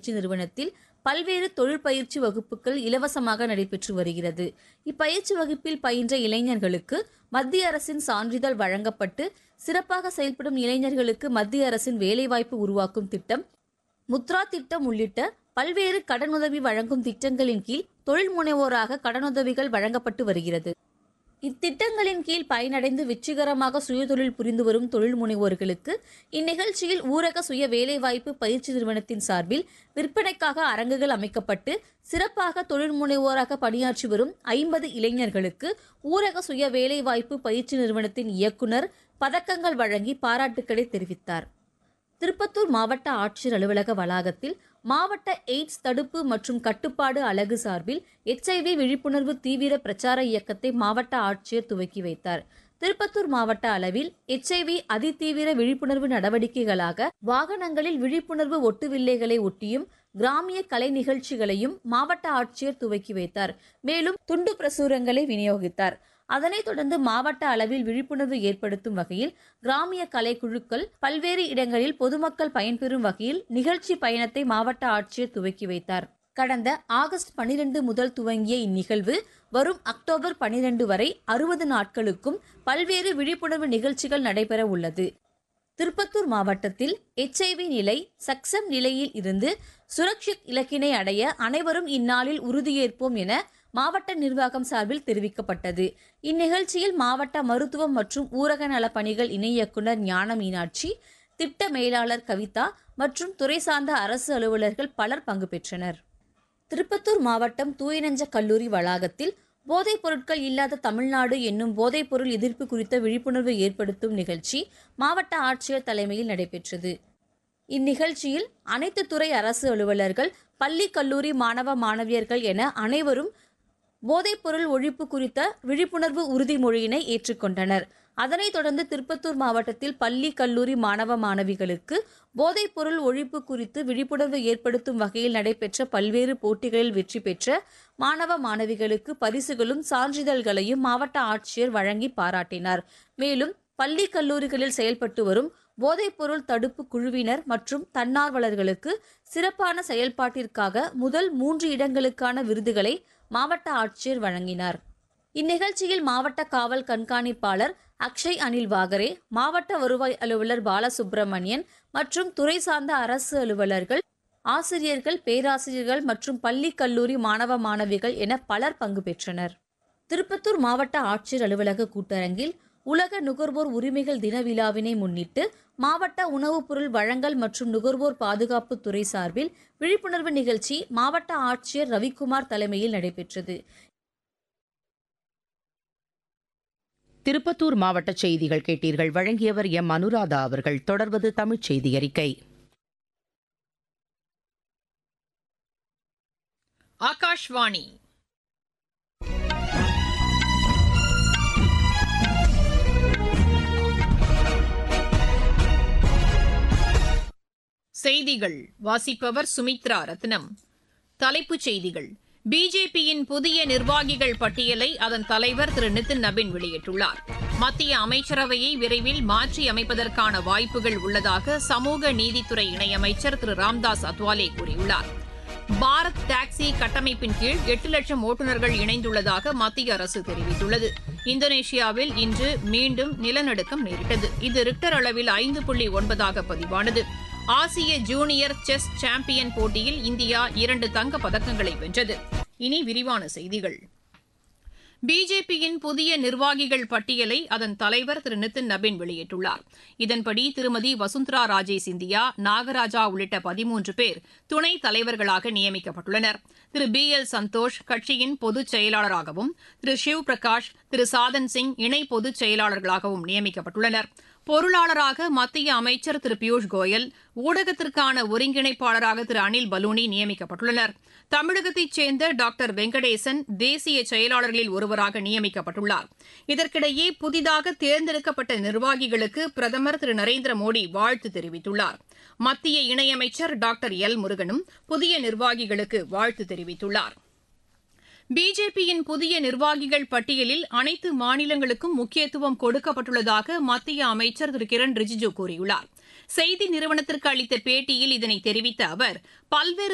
பயிற்சி நிறுவனத்தில் பல்வேறு தொழில் பயிற்சி வகுப்புகள் இலவசமாக நடைபெற்று வருகிறது இப்பயிற்சி வகுப்பில் பயின்ற இளைஞர்களுக்கு மத்திய அரசின் சான்றிதழ் வழங்கப்பட்டு சிறப்பாக செயல்படும் இளைஞர்களுக்கு மத்திய அரசின் வேலைவாய்ப்பு உருவாக்கும் திட்டம் முத்ரா திட்டம் உள்ளிட்ட பல்வேறு கடனுதவி வழங்கும் திட்டங்களின் கீழ் தொழில் முனைவோராக கடனுதவிகள் வழங்கப்பட்டு வருகிறது இத்திட்டங்களின் கீழ் பயனடைந்து வெற்றிகரமாக சுயதொழில் புரிந்து வரும் தொழில் முனைவோர்களுக்கு இந்நிகழ்ச்சியில் ஊரக சுய வேலைவாய்ப்பு பயிற்சி நிறுவனத்தின் சார்பில் விற்பனைக்காக அரங்குகள் அமைக்கப்பட்டு சிறப்பாக தொழில் முனைவோராக பணியாற்றி வரும் ஐம்பது இளைஞர்களுக்கு ஊரக சுய வேலைவாய்ப்பு பயிற்சி நிறுவனத்தின் இயக்குனர் பதக்கங்கள் வழங்கி பாராட்டுக்களை தெரிவித்தார் திருப்பத்தூர் மாவட்ட ஆட்சியர் அலுவலக வளாகத்தில் மாவட்ட எய்ட்ஸ் தடுப்பு மற்றும் கட்டுப்பாடு அலகு சார்பில் எச்ஐவி விழிப்புணர்வு தீவிர பிரச்சார இயக்கத்தை மாவட்ட ஆட்சியர் துவக்கி வைத்தார் திருப்பத்தூர் மாவட்ட அளவில் எச்ஐவி அதிதீவிர விழிப்புணர்வு நடவடிக்கைகளாக வாகனங்களில் விழிப்புணர்வு ஒட்டுவில்லைகளை ஒட்டியும் கிராமிய கலை நிகழ்ச்சிகளையும் மாவட்ட ஆட்சியர் துவக்கி வைத்தார் மேலும் துண்டு பிரசுரங்களை விநியோகித்தார் அதனைத் தொடர்ந்து மாவட்ட அளவில் விழிப்புணர்வு ஏற்படுத்தும் வகையில் கிராமிய கலைக்குழுக்கள் பல்வேறு இடங்களில் பொதுமக்கள் பயன்பெறும் வகையில் நிகழ்ச்சி பயணத்தை மாவட்ட ஆட்சியர் துவக்கி வைத்தார் கடந்த ஆகஸ்ட் பனிரெண்டு முதல் துவங்கிய இந்நிகழ்வு வரும் அக்டோபர் பனிரெண்டு வரை அறுபது நாட்களுக்கும் பல்வேறு விழிப்புணர்வு நிகழ்ச்சிகள் நடைபெற உள்ளது திருப்பத்தூர் மாவட்டத்தில் எச்ஐவி நிலை சக்சம் நிலையில் இருந்து சுரக்ஷித் இலக்கினை அடைய அனைவரும் இந்நாளில் உறுதியேற்போம் என மாவட்ட நிர்வாகம் சார்பில் தெரிவிக்கப்பட்டது இந்நிகழ்ச்சியில் மாவட்ட மருத்துவம் மற்றும் ஊரக நல பணிகள் இணை இயக்குனர் ஞான மீனாட்சி திட்ட மேலாளர் கவிதா மற்றும் துறை சார்ந்த அரசு அலுவலர்கள் பலர் பங்கு பெற்றனர் திருப்பத்தூர் மாவட்டம் தூயநெஞ்ச கல்லூரி வளாகத்தில் போதைப் பொருட்கள் இல்லாத தமிழ்நாடு என்னும் போதைப்பொருள் எதிர்ப்பு குறித்த விழிப்புணர்வு ஏற்படுத்தும் நிகழ்ச்சி மாவட்ட ஆட்சியர் தலைமையில் நடைபெற்றது இந்நிகழ்ச்சியில் அனைத்து துறை அரசு அலுவலர்கள் பள்ளி கல்லூரி மாணவ மாணவியர்கள் என அனைவரும் போதைப்பொருள் ஒழிப்பு குறித்த விழிப்புணர்வு உறுதிமொழியினை ஏற்றுக்கொண்டனர் அதனைத் தொடர்ந்து திருப்பத்தூர் மாவட்டத்தில் பள்ளி கல்லூரி மாணவ மாணவிகளுக்கு போதைப்பொருள் ஒழிப்பு குறித்து விழிப்புணர்வு ஏற்படுத்தும் வகையில் நடைபெற்ற பல்வேறு போட்டிகளில் வெற்றி பெற்ற மாணவ மாணவிகளுக்கு பரிசுகளும் சான்றிதழ்களையும் மாவட்ட ஆட்சியர் வழங்கி பாராட்டினார் மேலும் பள்ளி கல்லூரிகளில் செயல்பட்டு வரும் போதைப்பொருள் தடுப்பு குழுவினர் மற்றும் தன்னார்வலர்களுக்கு சிறப்பான செயல்பாட்டிற்காக முதல் மூன்று இடங்களுக்கான விருதுகளை மாவட்ட ஆட்சியர் வழங்கினார் இந்நிகழ்ச்சியில் மாவட்ட காவல் கண்காணிப்பாளர் அக்ஷய் அனில் வாகரே மாவட்ட வருவாய் அலுவலர் பாலசுப்பிரமணியன் மற்றும் துறை சார்ந்த அரசு அலுவலர்கள் ஆசிரியர்கள் பேராசிரியர்கள் மற்றும் பள்ளி கல்லூரி மாணவ மாணவிகள் என பலர் பங்கு பெற்றனர் திருப்பத்தூர் மாவட்ட ஆட்சியர் அலுவலக கூட்டரங்கில் உலக நுகர்வோர் உரிமைகள் தின விழாவினை முன்னிட்டு மாவட்ட உணவுப் பொருள் வழங்கல் மற்றும் நுகர்வோர் பாதுகாப்பு துறை சார்பில் விழிப்புணர்வு நிகழ்ச்சி மாவட்ட ஆட்சியர் ரவிக்குமார் தலைமையில் நடைபெற்றது திருப்பத்தூர் மாவட்ட செய்திகள் கேட்டீர்கள் வழங்கியவர் எம் அனுராதா அவர்கள் தொடர்வது தமிழ்ச் செய்தி அறிக்கை ஆகாஷ்வாணி செய்திகள் வாசிப்பவர் சுமித்ரா ரத்னம் தலைப்புச் செய்திகள் பிஜேபியின் புதிய நிர்வாகிகள் பட்டியலை அதன் தலைவர் திரு நிதின் நபின் வெளியிட்டுள்ளார் மத்திய அமைச்சரவையை விரைவில் மாற்றி அமைப்பதற்கான வாய்ப்புகள் உள்ளதாக சமூக நீதித்துறை இணையமைச்சர் திரு ராம்தாஸ் அத்வாலே கூறியுள்ளார் பாரத் டாக்ஸி கட்டமைப்பின் கீழ் எட்டு லட்சம் ஓட்டுநர்கள் இணைந்துள்ளதாக மத்திய அரசு தெரிவித்துள்ளது இந்தோனேஷியாவில் இன்று மீண்டும் நிலநடுக்கம் நேரிட்டது இது ரிக்டர் அளவில் ஐந்து புள்ளி ஒன்பதாக பதிவானது ஆசிய ஜூனியர் செஸ் சாம்பியன் போட்டியில் இந்தியா இரண்டு தங்கப் பதக்கங்களை வென்றது இனி விரிவான செய்திகள் பிஜேபியின் புதிய நிர்வாகிகள் பட்டியலை அதன் தலைவர் திரு நிதின் நபின் வெளியிட்டுள்ளார் இதன்படி திருமதி வசுந்தரா ராஜே சிந்தியா நாகராஜா உள்ளிட்ட பதிமூன்று பேர் துணைத் தலைவர்களாக நியமிக்கப்பட்டுள்ளனர் திரு பி எல் சந்தோஷ் கட்சியின் பொதுச் செயலாளராகவும் திரு ஷிவ் பிரகாஷ் திரு சாதன் சிங் இணை பொதுச் செயலாளர்களாகவும் நியமிக்கப்பட்டுள்ளனர் பொருளாளராக மத்திய அமைச்சர் திரு பியூஷ் கோயல் ஊடகத்திற்கான ஒருங்கிணைப்பாளராக திரு அனில் பலூனி நியமிக்கப்பட்டுள்ளனர் தமிழகத்தைச் சேர்ந்த டாக்டர் வெங்கடேசன் தேசிய செயலாளர்களில் ஒருவராக நியமிக்கப்பட்டுள்ளார் இதற்கிடையே புதிதாக தேர்ந்தெடுக்கப்பட்ட நிர்வாகிகளுக்கு பிரதமர் திரு நரேந்திர மோடி வாழ்த்து தெரிவித்துள்ளார் மத்திய இணையமைச்சர் டாக்டர் எல் முருகனும் புதிய நிர்வாகிகளுக்கு வாழ்த்து தெரிவித்துள்ளார் பிஜேபியின் புதிய நிர்வாகிகள் பட்டியலில் அனைத்து மாநிலங்களுக்கும் முக்கியத்துவம் கொடுக்கப்பட்டுள்ளதாக மத்திய அமைச்சர் திரு கிரண் ரிஜிஜு கூறியுள்ளார் செய்தி நிறுவனத்திற்கு அளித்த பேட்டியில் இதனை தெரிவித்த அவர் பல்வேறு